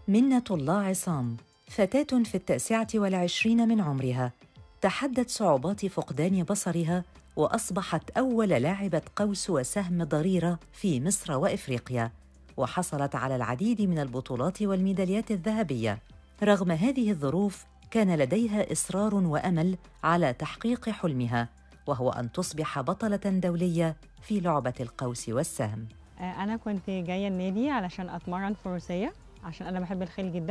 منة الله عصام فتاة في التاسعة والعشرين من عمرها تحدت صعوبات فقدان بصرها وأصبحت أول لاعبة قوس وسهم ضريرة في مصر وإفريقيا وحصلت على العديد من البطولات والميداليات الذهبية رغم هذه الظروف كان لديها إصرار وأمل على تحقيق حلمها وهو أن تصبح بطلة دولية في لعبة القوس والسهم أنا كنت جاية النادي علشان أتمرن فروسية عشان أنا بحب الخيل جدا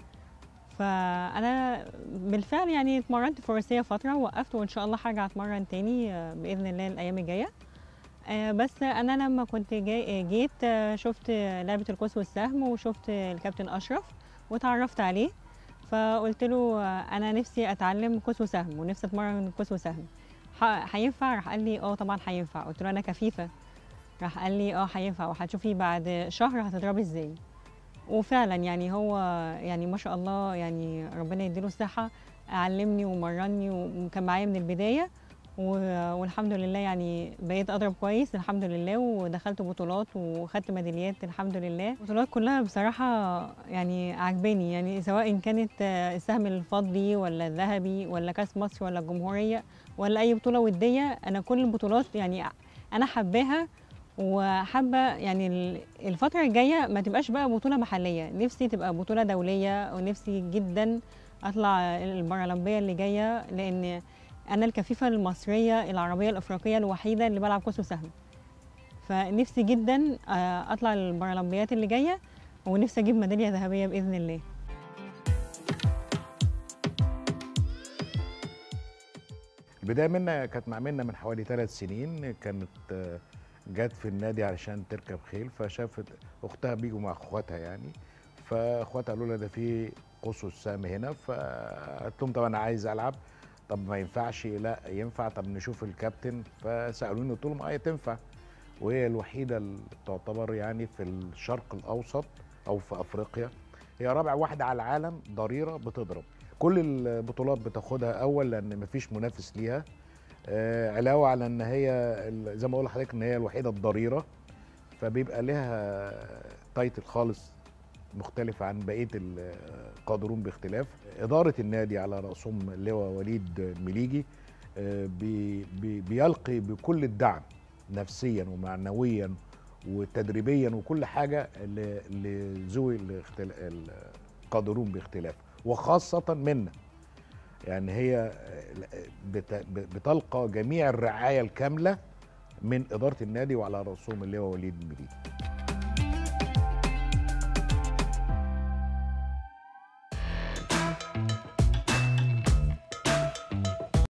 فأنا بالفعل يعني اتمرنت فروسية فترة وقفت وإن شاء الله هرجع أتمرن تاني آه، بإذن الله الأيام الجاية آه، بس أنا لما كنت جاي جيت آه، شفت لعبة القوس والسهم وشفت الكابتن أشرف وتعرفت عليه فقلت له آه، أنا نفسي أتعلم قوس وسهم ونفسي أتمرن قوس وسهم ح- هينفع راح قال لي اه طبعا هينفع قلت له انا كفيفه راح قال لي اه هينفع وهتشوفي بعد شهر هتضربي ازاي وفعلا يعني هو يعني ما شاء الله يعني ربنا يديله الصحه علمني ومرني وكان معايا من البدايه و- والحمد لله يعني بقيت اضرب كويس الحمد لله ودخلت بطولات وخدت ميداليات الحمد لله البطولات كلها بصراحه يعني عجباني يعني سواء كانت آه، السهم الفضي ولا الذهبي ولا كاس مصر ولا الجمهوريه ولا اي بطوله وديه انا كل البطولات يعني انا حباها وحابه يعني ال- الفتره الجايه ما تبقاش بقى بطوله محليه نفسي تبقى بطوله دوليه ونفسي جدا اطلع البارالمبيه اللي جايه لان انا الكفيفه المصريه العربيه الافريقيه الوحيده اللي بلعب قوس وسهم فنفسي جدا آه، اطلع البارالمبيات اللي جايه ونفسي اجيب ميداليه ذهبيه باذن الله البدايه منا كانت مع منا من حوالي ثلاث سنين كانت آه، جت في النادي علشان تركب خيل فشافت اختها بيجوا مع اخواتها يعني فاخواتها قالوا لها ده في قوس السهم هنا فقالت لهم طب انا عايز العب طب ما ينفعش لا ينفع طب نشوف الكابتن فسالوني قلت لهم اه تنفع وهي الوحيده اللي تعتبر يعني في الشرق الاوسط او في افريقيا هي رابع واحده على العالم ضريره بتضرب كل البطولات بتاخدها اول لان مفيش منافس ليها آه، علاوه على ان هي ال- زي ما اقول لحضرتك ان هي الوحيده الضريره فبيبقى لها تايتل خالص مختلف عن بقيه القادرون باختلاف اداره النادي على راسهم اللواء وليد المليجي آه، بي بي بيلقي بكل الدعم نفسيا ومعنويا وتدريبيا وكل حاجه ل- لذوي الاختلا- القادرون باختلاف وخاصه منا يعني هي بت- بتلقى جميع الرعايه الكامله من اداره النادي وعلى راسهم اللواء وليد المليجي